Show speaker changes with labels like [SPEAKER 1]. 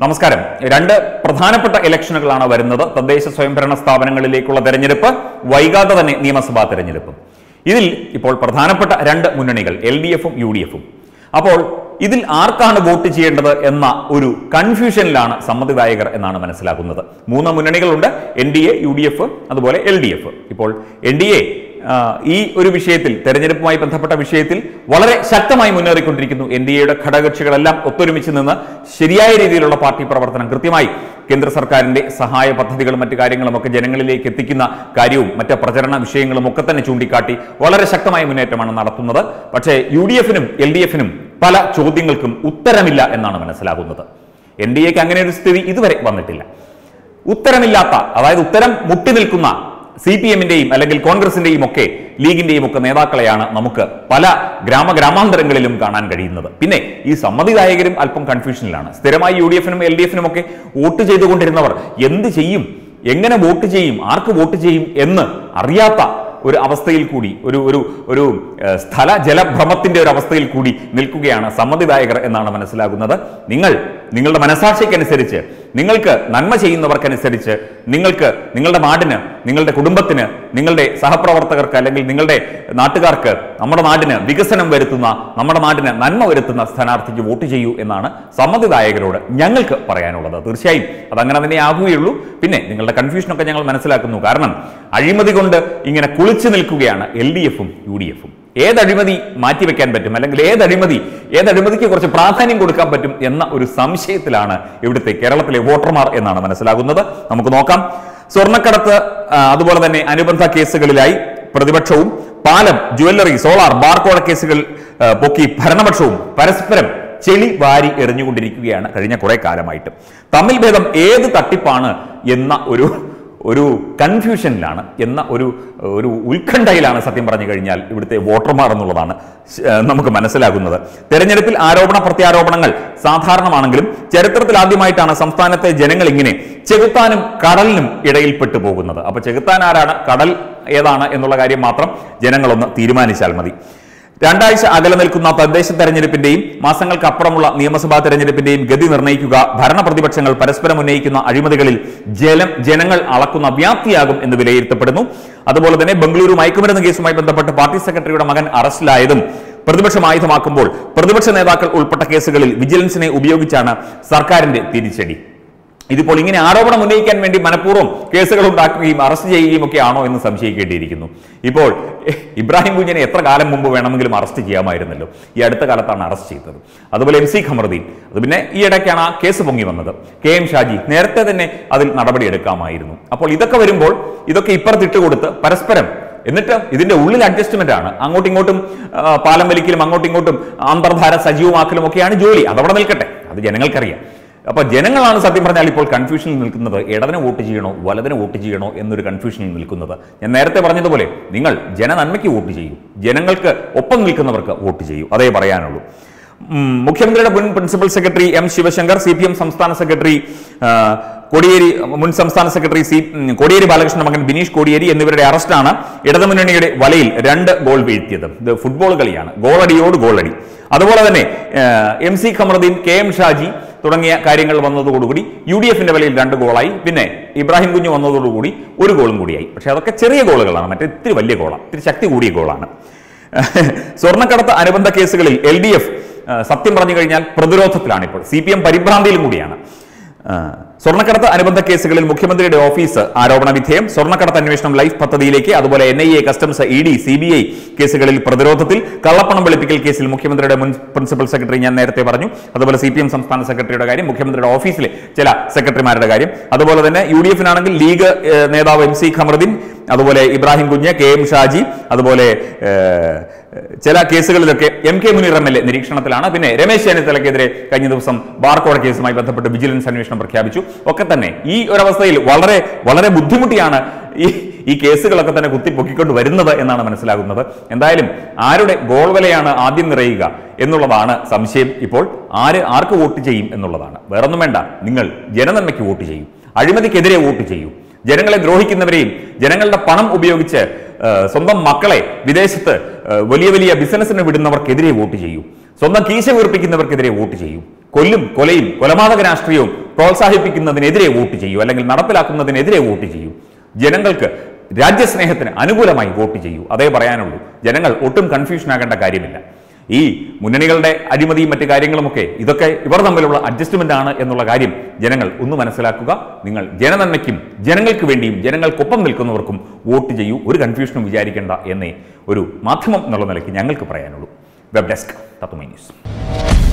[SPEAKER 1] നമസ്കാരം രണ്ട് പ്രധാനപ്പെട്ട ഇലക്ഷനുകളാണ് വരുന്നത് തദ്ദേശ സ്വയംഭരണ സ്ഥാപനങ്ങളിലേക്കുള്ള തെരഞ്ഞെടുപ്പ് വൈകാതെ തന്നെ നിയമസഭാ തെരഞ്ഞെടുപ്പും ഇതിൽ ഇപ്പോൾ പ്രധാനപ്പെട്ട രണ്ട് മുന്നണികൾ എൽ ഡി എഫും യു ഡി എഫും അപ്പോൾ ഇതിൽ ആർക്കാണ് വോട്ട് ചെയ്യേണ്ടത് എന്ന ഒരു കൺഫ്യൂഷനിലാണ് സമ്മതിദായകർ എന്നാണ് മനസ്സിലാക്കുന്നത് മൂന്ന് മുന്നണികളുണ്ട് N D A U D F അതുപോലെ എൽ ഡി എഫ് ഇപ്പോൾ എൻ ഡി എ ഈ ഒരു വിഷയത്തിൽ തെരഞ്ഞെടുപ്പുമായി ബന്ധപ്പെട്ട വിഷയത്തിൽ വളരെ ശക്തമായി മുന്നേറിക്കൊണ്ടിരിക്കുന്നു എൻ ഡി എയുടെ ഘടകകക്ഷികളെല്ലാം ഒത്തൊരുമിച്ച് നിന്ന് ശരിയായ രീതിയിലുള്ള പാർട്ടി പ്രവർത്തനം കൃത്യമായി കേന്ദ്ര സർക്കാരിന്റെ സഹായ പദ്ധതികളും മറ്റു കാര്യങ്ങളും ഒക്കെ ജനങ്ങളിലേക്ക് എത്തിക്കുന്ന കാര്യവും മറ്റ് പ്രചരണ വിഷയങ്ങളും ഒക്കെ തന്നെ ചൂണ്ടിക്കാട്ടി വളരെ ശക്തമായ മുന്നേറ്റമാണ് നടത്തുന്നത് പക്ഷേ യു ഡി എഫിനും എൽ ഡി എഫിനും പല ചോദ്യങ്ങൾക്കും ഉത്തരമില്ല എന്നാണ് മനസ്സിലാകുന്നത് എൻ ഡി എക്ക് അങ്ങനെ ഒരു സ്ഥിതി ഇതുവരെ വന്നിട്ടില്ല ഉത്തരമില്ലാത്ത അതായത് ഉത്തരം മുട്ടി നിൽക്കുന്ന സി പി എമ്മിന്റെയും അല്ലെങ്കിൽ കോൺഗ്രസിന്റെയും ഒക്കെ ലീഗിന്റെയും ഒക്കെ നേതാക്കളെയാണ് നമുക്ക് പല ഗ്രാമ ഗ്രാമാന്തരങ്ങളിലും കാണാൻ കഴിയുന്നത് പിന്നെ ഈ സമ്മതിദായകരും അല്പം കൺഫ്യൂഷനിലാണ് സ്ഥിരമായി യു ഡി എഫിനും എൽ ഡി എഫിനും ഒക്കെ വോട്ട് ചെയ്തുകൊണ്ടിരുന്നവർ എന്ത് ചെയ്യും എങ്ങനെ വോട്ട് ചെയ്യും ആർക്ക് വോട്ട് ചെയ്യും എന്ന് അറിയാത്ത ഒരു അവസ്ഥയിൽ കൂടി ഒരു ഒരു ഒരു ഏഹ്, സ്ഥല ജലഭ്രമത്തിന്റെ ഒരു അവസ്ഥയിൽ കൂടി നിൽക്കുകയാണ് സമ്മതിദായകർ എന്നാണ് മനസ്സിലാകുന്നത് നിങ്ങൾ നിങ്ങളുടെ മനസാക്ഷിക്കനുസരിച്ച് നിങ്ങൾക്ക് നന്മ ചെയ്യുന്നവർക്കനുസരിച്ച് നിങ്ങൾക്ക് നിങ്ങളുടെ നാടിന് നിങ്ങളുടെ കുടുംബത്തിന് നിങ്ങളുടെ സഹപ്രവർത്തകർക്ക് അല്ലെങ്കിൽ നിങ്ങളുടെ നാട്ടുകാർക്ക് നമ്മുടെ നാടിന് വികസനം വരുത്തുന്ന നമ്മുടെ നാടിന് നന്മ വരുത്തുന്ന സ്ഥാനാർത്ഥിക്ക് വോട്ട് ചെയ്യൂ എന്നാണ് സമ്മതിദായകരോട് ഞങ്ങൾക്ക് പറയാനുള്ളത് തീർച്ചയായും അതങ്ങനെ തന്നെ ആകുകയുള്ളൂ പിന്നെ നിങ്ങളുടെ കൺഫ്യൂഷനൊക്കെ ഞങ്ങൾ മനസ്സിലാക്കുന്നു കാരണം അഴിമതി കൊണ്ട് ഇങ്ങനെ കുളിച്ചു നിൽക്കുകയാണ് എൽ ഡി എഫും യു ഡി എഫും ഏത് അഴിമതി മാറ്റിവെക്കാൻ പറ്റും അല്ലെങ്കിൽ ഏത് അഴിമതി ഏത് അഴിമതിക്ക് കുറച്ച് പ്രാധാന്യം കൊടുക്കാൻ പറ്റും എന്ന ഒരു സംശയത്തിലാണ് ഇവിടുത്തെ കേരളത്തിലെ വോട്ടർമാർ എന്നാണ് മനസ്സിലാകുന്നത് നമുക്ക് നോക്കാം സ്വർണ്ണക്കടത്ത് ആ, അതുപോലെ തന്നെ അനുബന്ധ കേസുകളിലായി പ്രതിപക്ഷവും പാലം ജുവല്ലറി സോളാർ ബാർകോഴ കേസുകൾ ആ, പൊക്കി ഭരണപക്ഷവും പരസ്പരം ചെളി വാരി എറിഞ്ഞുകൊണ്ടിരിക്കുകയാണ് കഴിഞ്ഞ കുറെ കാലമായിട്ട് തമ്മിൽ ഭേദം ഏത് തട്ടിപ്പാണ് എന്ന ഒരു ഒരു കൺഫ്യൂഷനിലാണ് എന്ന ഒരു ഒരു ഉത്കണ്ഠയിലാണ് സത്യം പറഞ്ഞു കഴിഞ്ഞാൽ ഇവിടുത്തെ വോട്ടർമാർ എന്നുള്ളതാണ് ശ- ഏഹ് നമുക്ക് മനസ്സിലാകുന്നത് തെരഞ്ഞെടുപ്പിൽ ആരോപണ പ്രത്യാരോപണങ്ങൾ സാധാരണമാണെങ്കിലും ചരിത്രത്തിൽ ആദ്യമായിട്ടാണ് സംസ്ഥാനത്തെ ജനങ്ങൾ ഇങ്ങനെ ചെകുത്താനും കടലിനും ഇടയിൽപ്പെട്ടു പോകുന്നത് അപ്പൊ ചെകുത്താൻ ആരാണ് കടൽ ഏതാണ് എന്നുള്ള കാര്യം മാത്രം ജനങ്ങളൊന്ന് തീരുമാനിച്ചാൽ മതി രണ്ടാഴ്ച അകലെ നിൽക്കുന്ന തദ്ദേശ തെരഞ്ഞെടുപ്പിന്റെയും മാസങ്ങൾക്കപ്പുറമുള്ള നിയമസഭാ തെരഞ്ഞെടുപ്പിന്റെയും ഗതി നിർണ്ണയിക്കുക ഭരണപ്രതിപക്ഷങ്ങൾ പരസ്പരം ഉന്നയിക്കുന്ന അഴിമതികളിൽ ജലം ജനങ്ങൾ അളക്കുന്ന വ്യാപ്തിയാകും എന്ന് വിലയിരുത്തപ്പെടുന്നു അതുപോലെ തന്നെ ബംഗളൂരു മയക്കുമരുന്ന് കേസുമായി ബന്ധപ്പെട്ട് പാർട്ടി സെക്രട്ടറിയുടെ മകൻ അറസ്റ്റിലായതും പ്രതിപക്ഷം ആയുധമാക്കുമ്പോൾ പ്രതിപക്ഷ നേതാക്കൾ ഉൾപ്പെട്ട കേസുകളിൽ വിജിലൻസിനെ ഉപയോഗിച്ചാണ് സർക്കാരിന്റെ തിരിച്ചടി ഇതിപ്പോൾ ഇങ്ങനെ ആരോപണം ഉന്നയിക്കാൻ വേണ്ടി മനഃപൂർവ്വം കേസുകൾ ഉണ്ടാക്കുകയും അറസ്റ്റ് ചെയ്യുകയും ഒക്കെ ആണോ എന്ന് സംശയിക്കേണ്ടിയിരിക്കുന്നു ഇപ്പോൾ എഹ്, ഇബ്രാഹിം കുഞ്ഞിനെ എത്ര കാലം മുമ്പ് വേണമെങ്കിലും അറസ്റ്റ് ചെയ്യാമായിരുന്നല്ലോ ഈ അടുത്ത കാലത്താണ് അറസ്റ്റ് ചെയ്തത് അതുപോലെ എം സി ഖമറുദ്ദീൻ അത് പിന്നെ ഈ ഇടയ്ക്കാണ് ആ കേസ് പൊങ്ങി വന്നത് കെ എം ഷാജി നേരത്തെ തന്നെ അതിൽ നടപടി എടുക്കാമായിരുന്നു അപ്പോൾ ഇതൊക്കെ വരുമ്പോൾ ഇതൊക്കെ ഇപ്പുറത്തിട്ട് കൊടുത്ത് പരസ്പരം എന്നിട്ട് ഇതിന്റെ ഉള്ളിൽ അഡ്ജസ്റ്റ്മെന്റ് ആണ് അങ്ങോട്ടും ഇങ്ങോട്ടും ആ, പാലം വലിക്കലും അങ്ങോട്ടും ഇങ്ങോട്ടും അന്തർധാര സജീവമാക്കലും ഒക്കെയാണ് ജോലി അതവിടെ നിൽക്കട്ടെ അത് ജനങ്ങൾക്കറിയാം അപ്പൊ ജനങ്ങളാണ് സത്യം പറഞ്ഞാൽ ഇപ്പോൾ കൺഫ്യൂഷനിൽ നിൽക്കുന്നത് ഇടതിന് വോട്ട് ചെയ്യണോ വലതിന് വോട്ട് ചെയ്യണോ എന്നൊരു കൺഫ്യൂഷനിൽ നിൽക്കുന്നത് ഞാൻ നേരത്തെ പറഞ്ഞതുപോലെ നിങ്ങൾ ജനനന്മയ്ക്ക് വോട്ട് ചെയ്യൂ ജനങ്ങൾക്ക് ഒപ്പം നിൽക്കുന്നവർക്ക് വോട്ട് ചെയ്യൂ അതേ പറയാനുള്ളൂ ഉം, മുഖ്യമന്ത്രിയുടെ മുൻ principal secretary M Sivasankar C P M സംസ്ഥാന സെക്രട്ടറി ആ, കോടിയേരി മുൻ സംസ്ഥാന സെക്രട്ടറി സി ഉം, കോടിയേരി ബാലകൃഷ്ണൻ മകൻ ബിനീഷ് കോടിയേരി എന്നിവരുടെ അറസ്റ്റാണ് ഇടതുമുന്നണിയുടെ വലയിൽ രണ്ട് ഗോൾ വീഴ്ത്തിയത് ഇത് ഫുട്ബോൾ കളിയാണ് ഗോളടിയോട് ഗോളടി അതുപോലെ തന്നെ M C Kamaruddin K M Shaji തുടങ്ങിയ കാര്യങ്ങൾ വന്നതോടുകൂടി യു ഡി എഫിന്റെ വലയിൽ രണ്ട് ഗോളായി പിന്നെ ഇബ്രാഹിം കുഞ്ഞ് വന്നതോടുകൂടി ഒരു ഗോളും കൂടിയായി പക്ഷെ അതൊക്കെ ചെറിയ ഗോളുകളാണ് മറ്റേ ഇത്തിരി വലിയ ഗോളാണ് ഇത്തിരി ശക്തി കൂടിയ ഗോളാണ് സ്വർണ്ണക്കടത്ത് അനുബന്ധ കേസുകളിൽ എൽ ഡി എഫ് സത്യം പറഞ്ഞു കഴിഞ്ഞാൽ പ്രതിരോധത്തിലാണ് ഇപ്പോൾ സി പി എം പരിഭ്രാന്തിയിലും കൂടിയാണ് ആ, സ്വർണ്ണക്കടത്ത് അനുബന്ധ കേസുകളിൽ മുഖ്യമന്ത്രിയുടെ ഓഫീസ് ആരോപണ വിധേയം സ്വർണ്ണക്കടത്ത് അന്വേഷണം ലൈഫ് പദ്ധതിയിലേക്ക് അതുപോലെ N I A customs E D C B I കേസുകളിൽ പ്രതിരോധത്തിൽ കള്ളപ്പണം വെളുപ്പിക്കൽ കേസിൽ മുഖ്യമന്ത്രിയുടെ മുൻ പ്രിൻസിപ്പൽ സെക്രട്ടറി ഞാൻ നേരത്തെ പറഞ്ഞു അതുപോലെ സി പി എം സംസ്ഥാന സെക്രട്ടറിയുടെ കാര്യം മുഖ്യമന്ത്രിയുടെ ഓഫീസിലെ ചില സെക്രട്ടറിമാരുടെ കാര്യം അതുപോലെ തന്നെ യു ഡി എഫിനാണെങ്കിൽ ലീഗ് ഏഹ്, നേതാവ് എം സി ഖമറുദ്ദീൻ അതുപോലെ ഇബ്രാഹിം കുഞ്ഞ് കെ എം ഷാജി അതുപോലെ ഏഹ്, ചില കേസുകളിലൊക്കെ M K Muneer M L A നിരീക്ഷണത്തിലാണ് പിന്നെ രമേശ് ചെന്നിത്തലയ്ക്കെതിരെ കഴിഞ്ഞ ദിവസം ബാർക്കോഴ കേസുമായി ബന്ധപ്പെട്ട് വിജിലൻസ് അന്വേഷണം പ്രഖ്യാപിച്ചു ഒക്കെ തന്നെ ഈ ഒരവസ്ഥയിൽ വളരെ വളരെ ബുദ്ധിമുട്ടിയാണ് ഈ ഈ കേസുകളൊക്കെ തന്നെ കുത്തിപ്പൊക്കിക്കൊണ്ട് വരുന്നത് എന്നാണ് മനസ്സിലാകുന്നത് എന്തായാലും ആരുടെ ഗോൾ വിലയാണ് ആദ്യം നിറയുക എന്നുള്ളതാണ് സംശയം ഇപ്പോൾ ആര് ആർക്ക് വോട്ട് ചെയ്യും എന്നുള്ളതാണ് വേറൊന്നും വേണ്ട നിങ്ങൾ ജനനന്മയ്ക്ക് വോട്ട് ചെയ്യും അഴിമതിക്കെതിരെ വോട്ട് ചെയ്യൂ ജനങ്ങളെ ദ്രോഹിക്കുന്നവരെയും ജനങ്ങളുടെ പണം ഉപയോഗിച്ച് ആ, സ്വന്തം മക്കളെ വിദേശത്ത് ആ, വലിയ വലിയ ബിസിനസ്സിന് വിടുന്നവർക്കെതിരെ വോട്ട് ചെയ്യൂ സ്വന്തം കീശ വീർപ്പിക്കുന്നവർക്കെതിരെ വോട്ട് ചെയ്യൂ കൊല്ലും കൊലയും കൊലപാതക രാഷ്ട്രീയവും പ്രോത്സാഹിപ്പിക്കുന്നതിനെതിരെ വോട്ട് ചെയ്യൂ അല്ലെങ്കിൽ നടപ്പിലാക്കുന്നതിനെതിരെ വോട്ട് ചെയ്യൂ ജനങ്ങൾക്ക് രാജ്യസ്നേഹത്തിന് അനുകൂലമായി വോട്ട് ചെയ്യൂ അതേ പറയാനുള്ളൂ ജനങ്ങൾ ഒട്ടും കൺഫ്യൂഷൻ ആകേണ്ട കാര്യമില്ല ഈ മുന്നണികളുടെ അഴിമതിയും മറ്റു കാര്യങ്ങളുമൊക്കെ ഇതൊക്കെ ഇവർ തമ്മിലുള്ള അഡ്ജസ്റ്റ്മെന്റ് ആണ് എന്നുള്ള കാര്യം ജനങ്ങൾ ഒന്ന് മനസ്സിലാക്കുക നിങ്ങൾ ജനനന്മയ്ക്കും ജനങ്ങൾക്ക് വേണ്ടിയും ജനങ്ങൾക്കൊപ്പം നിൽക്കുന്നവർക്കും വോട്ട് ചെയ്യൂ ഒരു കൺഫ്യൂഷനും വിചാരിക്കേണ്ട എന്നേ ഒരു മാധ്യമം എന്നുള്ള നിലയ്ക്ക് ഞങ്ങൾക്ക് പറയാനുള്ളൂ വെബ് ഡെസ്ക് തത്വമൈ ന്യൂസ്